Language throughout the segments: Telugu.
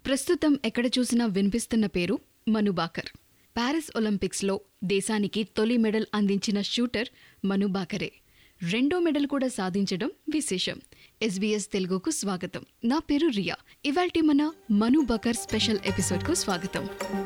ప్రస్తుతం ఎక్కడ చూసినా వినిపిస్తున్న పేరు మను బాకర్ ప్యారిస్ ఒలింపిక్స్లో దేశానికి తొలి మెడల్ అందించిన షూటర్ మను బాకరే రెండో మెడల్ కూడా సాధించడం విశేషం ఎస్బీఎస్ తెలుగుకు స్వాగతం నా పేరు రియా ఇవాల్టి మన మను బకర్ స్పెషల్ ఎపిసోడ్కు స్వాగతం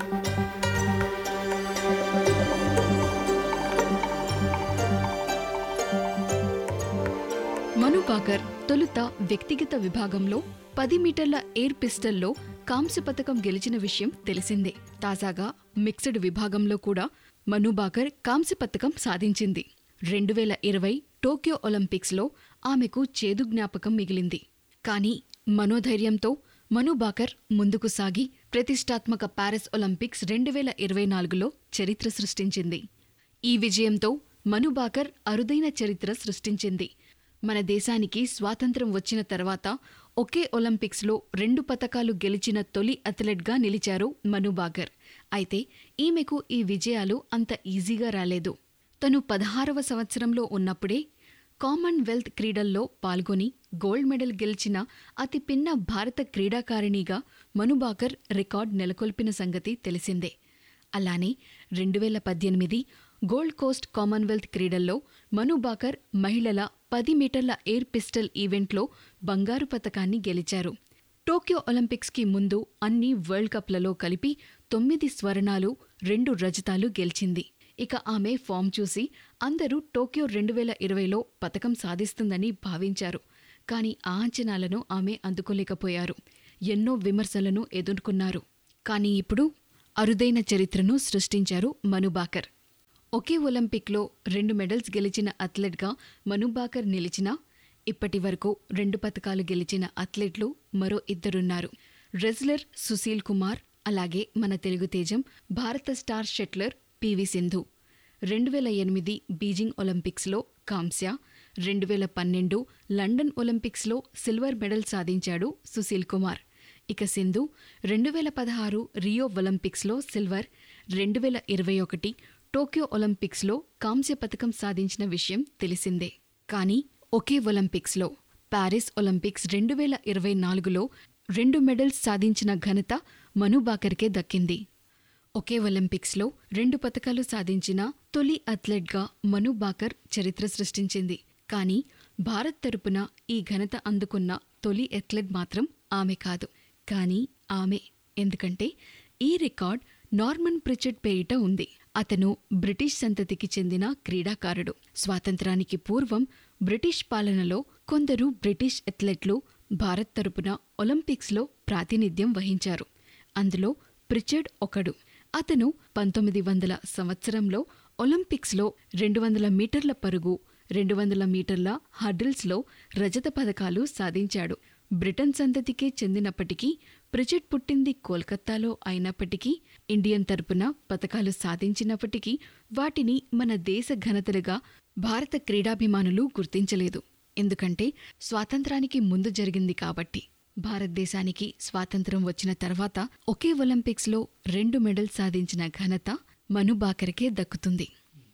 మను బాకర్ తొలుత వ్యక్తిగత విభాగంలో పది మీటర్ల ఎయిర్ పిస్టల్లో కాంస్య పథకం గెలిచిన విషయం తెలిసిందే తాజాగా మిక్స్డ్ విభాగంలో కూడా మను బాకర్ కాంస్య పథకం సాధించింది రెండు వేల ఇరవై టోక్యో ఒలింపిక్స్లో ఆమెకు చేదు జ్ఞాపకం మిగిలింది కానీ మనోధైర్యంతో మను బాకర్ ముందుకు సాగి ప్రతిష్టాత్మక ప్యారిస్ ఒలింపిక్స్ రెండు వేల ఇరవై నాలుగులో చరిత్ర సృష్టించింది ఈ విజయంతో మను బాకర్ అరుదైన చరిత్ర సృష్టించింది మన దేశానికి స్వాతంత్రం వచ్చిన తర్వాత ఒకే ఒలింపిక్స్లో రెండు పతకాలు గెలిచిన తొలి అథ్లెట్గా నిలిచారు మను బాకర్ అయితే ఈమెకు ఈ విజయాలు అంత ఈజీగా రాలేదు తను పదహారవ సంవత్సరంలో ఉన్నప్పుడే కామన్వెల్త్ క్రీడల్లో పాల్గొని గోల్డ్ మెడల్ గెలిచిన అతి పిన్న భారత క్రీడాకారిణిగా మనుబాకర్ రికార్డ్ నెలకొల్పిన సంగతి తెలిసిందే అలానే రెండు వేల పద్దెనిమిది గోల్డ్ కోస్ట్ కామన్వెల్త్ క్రీడల్లో మనుబాకర్ మహిళల పది మీటర్ల ఎయిర్ పిస్టల్ ఈవెంట్లో బంగారు పతకాన్ని గెలిచారు టోక్యో ఒలింపిక్స్కి ముందు అన్ని వరల్డ్ కప్లలో కలిపి తొమ్మిది స్వర్ణాలు రెండు రజతాలు గెలిచింది ఇక ఆమె ఫామ్ చూసి అందరూ టోక్యో రెండు వేల ఇరవైలో పతకం సాధిస్తుందని భావించారు కానీ ఆ అంచనాలను ఆమె అందుకోలేకపోయారు ఎన్నో విమర్శలను ఎదుర్కొన్నారు కానీ ఇప్పుడు అరుదైన చరిత్రను సృష్టించారు మనుబాకర్ ఒకే ఒలింపిక్లో రెండు మెడల్స్ గెలిచిన అథ్లెట్గా మనుబాకర్ నిలిచినా ఇప్పటి వరకు రెండు పతకాలు గెలిచిన అథ్లెట్లు మరో ఇద్దరున్నారు రెజ్లర్ సుశీల్ కుమార్ అలాగే మన తెలుగు తేజం భారత స్టార్ షెట్లర్ పివి సింధు రెండు వేల ఎనిమిది బీజింగ్ ఒలింపిక్స్లో కాంస్య రెండు వేల పన్నెండు లండన్ ఒలింపిక్స్లో సిల్వర్ మెడల్ సాధించాడు సుశీల్ కుమార్ ఇక సింధు రెండు వేల పదహారు రియో ఒలింపిక్స్లో సిల్వర్ రెండు వేల ఇరవై ఒకటి టోక్యో ఒలింపిక్స్లో కాంస్య పథకం సాధించిన విషయం తెలిసిందే కానీ ఒకే ఒలింపిక్స్లో ప్యారిస్ ఒలింపిక్స్ రెండు వేల ఇరవై నాలుగులో రెండు మెడల్స్ సాధించిన ఘనత మనుబాకర్కే దక్కింది ఒకే ఒలింపిక్స్లో రెండు పతకాలు సాధించిన తొలి అథ్లెట్గా మను బాకర్ చరిత్ర సృష్టించింది కానీ భారత్ తరపున ఈ ఘనత అందుకున్న తొలి అథ్లెట్ మాత్రం ఆమె కాదు కానీ ఆమె ఎందుకంటే ఈ రికార్డ్ నార్మన్ ప్రిచర్డ్ పేరిట ఉంది అతను బ్రిటిష్ సంతతికి చెందిన క్రీడాకారుడు స్వాతంత్రానికి పూర్వం బ్రిటిష్ పాలనలో కొందరు బ్రిటిష్ అథ్లెట్లు భారత్ తరపున ఒలింపిక్స్లో ప్రాతినిధ్యం వహించారు అందులో ప్రిచర్డ్ ఒకడు అతను పంతొమ్మిది వందల సంవత్సరంలో ఒలింపిక్స్లో రెండు వందల మీటర్ల పరుగు రెండు వందల మీటర్ల హర్డిల్స్లో రజత పథకాలు సాధించాడు బ్రిటన్ సంతతికే చెందినప్పటికీ ప్రిచెట్ పుట్టింది కోల్కత్తాలో అయినప్పటికీ ఇండియన్ తరపున పథకాలు సాధించినప్పటికీ వాటిని మన దేశ ఘనతలుగా భారత క్రీడాభిమానులు గుర్తించలేదు ఎందుకంటే స్వాతంత్రానికి ముందు జరిగింది కాబట్టి భారతదేశానికి స్వాతంత్రం వచ్చిన తర్వాత ఒకే ఒలింపిక్స్లో రెండు మెడల్ సాధించిన ఘనత మనుబాకర్కే దక్కుతుంది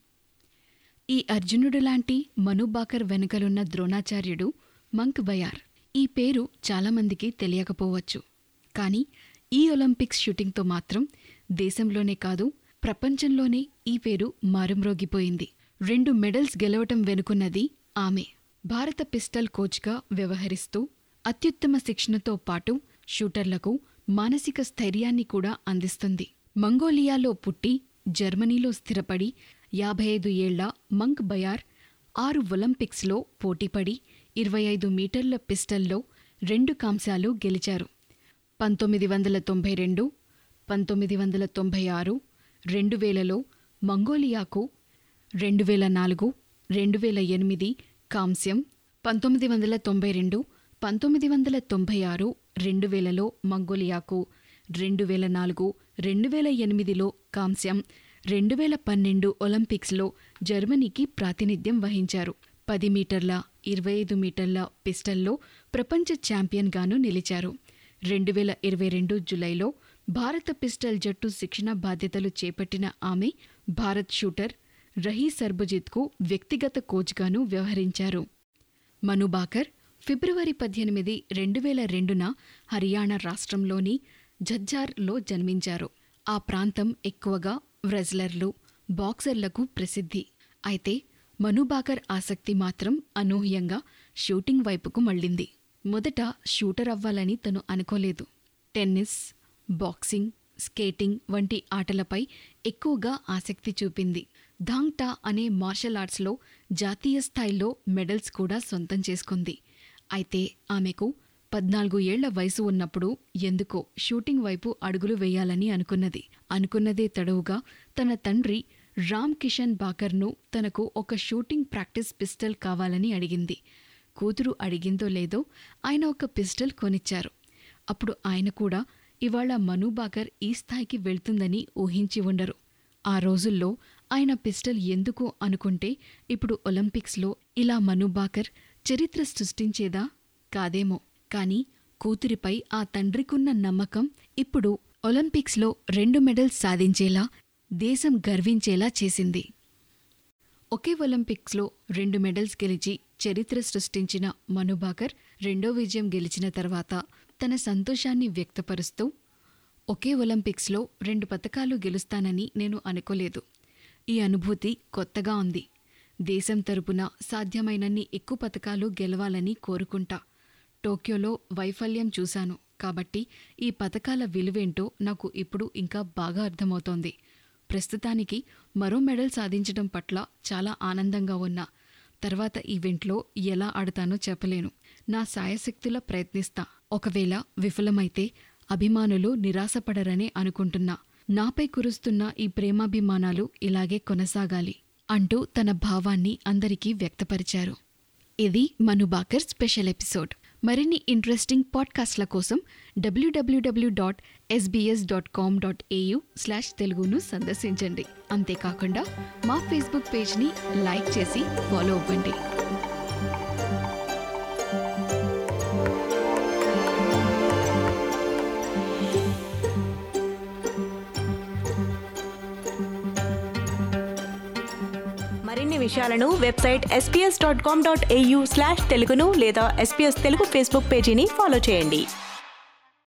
ఈ అర్జునుడు లాంటి మనుబాకర్ వెనుకలున్న ద్రోణాచార్యుడు మంక్ బయార్ ఈ పేరు చాలామందికి తెలియకపోవచ్చు కానీ ఈ ఒలింపిక్స్ షూటింగ్తో మాత్రం దేశంలోనే కాదు ప్రపంచంలోనే ఈ పేరు మారుమ్రోగిపోయింది రెండు మెడల్స్ గెలవటం వెనుకున్నది ఆమె భారత పిస్టల్ కోచ్గా వ్యవహరిస్తూ అత్యుత్తమ శిక్షణతో పాటు షూటర్లకు మానసిక స్థైర్యాన్ని కూడా అందిస్తుంది మంగోలియాలో పుట్టి జర్మనీలో స్థిరపడి యాభై ఐదు ఏళ్ల మంక్ బయార్ ఆరు ఒలింపిక్స్లో పోటీపడి ఇరవై ఐదు మీటర్ల పిస్టల్లో రెండు కాంస్యాలు గెలిచారు పంతొమ్మిది వందల తొంభై రెండు పంతొమ్మిది వందల తొంభై ఆరు రెండు వేలలో మంగోలియాకు రెండు వేల నాలుగు రెండు వేల ఎనిమిది కాంస్యం పంతొమ్మిది వందల తొంభై రెండు పంతొమ్మిది వందల తొంభై ఆరు రెండు వేలలో మంగోలియాకు రెండు వేల నాలుగు రెండు వేల ఎనిమిదిలో కాంస్యం రెండు వేల పన్నెండు ఒలింపిక్స్లో జర్మనీకి ప్రాతినిధ్యం వహించారు పది మీటర్ల ఇరవై ఐదు మీటర్ల పిస్టల్లో ప్రపంచ ఛాంపియన్గాను నిలిచారు రెండు వేల ఇరవై రెండు జులైలో భారత పిస్టల్ జట్టు శిక్షణ బాధ్యతలు చేపట్టిన ఆమె భారత్ షూటర్ రహీ సర్బజిత్కు వ్యక్తిగత కోచ్గాను వ్యవహరించారు మనుబాకర్ ఫిబ్రవరి పద్దెనిమిది రెండు వేల రెండున హర్యానా రాష్ట్రంలోని జజ్జార్లో జన్మించారు ఆ ప్రాంతం ఎక్కువగా వ్రెజ్లర్లు బాక్సర్లకు ప్రసిద్ధి అయితే మనుబాకర్ ఆసక్తి మాత్రం అనూహ్యంగా షూటింగ్ వైపుకు మళ్ళింది మొదట షూటర్ అవ్వాలని తను అనుకోలేదు టెన్నిస్ బాక్సింగ్ స్కేటింగ్ వంటి ఆటలపై ఎక్కువగా ఆసక్తి చూపింది ధాంగ్టా అనే మార్షల్ ఆర్ట్స్లో జాతీయ స్థాయిలో మెడల్స్ కూడా సొంతం చేసుకుంది అయితే ఆమెకు పద్నాలుగు ఏళ్ల వయసు ఉన్నప్పుడు ఎందుకో షూటింగ్ వైపు అడుగులు వేయాలని అనుకున్నది అనుకున్నదే తడవుగా తన తండ్రి రామ్ కిషన్ బాకర్ను తనకు ఒక షూటింగ్ ప్రాక్టీస్ పిస్టల్ కావాలని అడిగింది కూతురు అడిగిందో లేదో ఆయన ఒక పిస్టల్ కొనిచ్చారు అప్పుడు ఆయన కూడా ఇవాళ మను బాకర్ ఈ స్థాయికి వెళ్తుందని ఊహించి ఉండరు ఆ రోజుల్లో ఆయన పిస్టల్ ఎందుకు అనుకుంటే ఇప్పుడు ఒలింపిక్స్లో ఇలా మను బాకర్ చరిత్ర సృష్టించేదా కాదేమో కాని కూతురిపై ఆ తండ్రికున్న నమ్మకం ఇప్పుడు ఒలింపిక్స్లో రెండు మెడల్స్ సాధించేలా దేశం గర్వించేలా చేసింది ఒకే ఒలింపిక్స్లో రెండు మెడల్స్ గెలిచి చరిత్ర సృష్టించిన మనుబాకర్ రెండో విజయం గెలిచిన తర్వాత తన సంతోషాన్ని వ్యక్తపరుస్తూ ఒకే ఒలింపిక్స్లో రెండు పతకాలు గెలుస్తానని నేను అనుకోలేదు ఈ అనుభూతి కొత్తగా ఉంది దేశం తరపున సాధ్యమైనన్ని ఎక్కువ పతకాలు గెలవాలని కోరుకుంటా టోక్యోలో వైఫల్యం చూశాను కాబట్టి ఈ పతకాల విలువేంటో నాకు ఇప్పుడు ఇంకా బాగా అర్థమవుతోంది ప్రస్తుతానికి మరో మెడల్ సాధించడం పట్ల చాలా ఆనందంగా ఉన్నా తర్వాత ఈవెంట్లో ఎలా ఆడతానో చెప్పలేను నా సాయశక్తుల ప్రయత్నిస్తా ఒకవేళ విఫలమైతే అభిమానులు నిరాశపడరనే అనుకుంటున్నా నాపై కురుస్తున్న ఈ ప్రేమాభిమానాలు ఇలాగే కొనసాగాలి అంటూ తన భావాన్ని అందరికీ వ్యక్తపరిచారు ఇది మనుబాకర్ స్పెషల్ ఎపిసోడ్ మరిన్ని ఇంట్రెస్టింగ్ పాడ్కాస్ట్ల కోసం W W W dot SBS dot com dot AU slash తెలుగును సందర్శించండి అంతేకాకుండా మా ఫేస్బుక్ పేజ్ని లైక్ చేసి ఫాలో అవ్వండి మరిన్ని విషయాలను website SPS dot com dot AU slash తెలుగును లేదా ఎస్పీఎస్ తెలుగు ఫేస్బుక్ పేజీని ఫాలో చేయండి